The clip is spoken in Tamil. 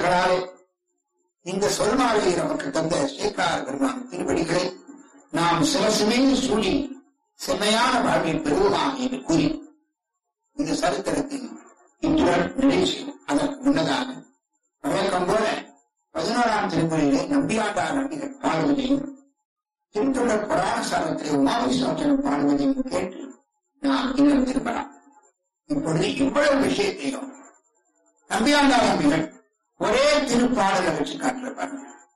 ஆதலால் இந்த சொல்மாலையை நமக்கு தந்த சேக்கார பெருமான் திருப்படிகளை நாம் சிவசுமே சூழி செம்மையான வாழ்வை பெறுவோமாக என்று கூறி இந்த சரித்திரத்தில் இத்துடன் நிறைவு செய்யும் அதற்கு முன்னதாக வழக்கம் போல பதினோராம் திருமுறையிலே நம்பியாண்டார் நம்பிகள் பாடுவதையும் திருத்தொடர் புராண சாரத்திலே உமாவிஸ்வாசனம் பாடுவதையும் கேட்டு நாம் இன்னும் திரும்பலாம் இப்பொழுது இவ்வளவு விஷயத்தையும் நம்பியாண்டார் நம்பிகள் ஒரே திருப்பாடலை வச்சு காட்டுற பாருங்க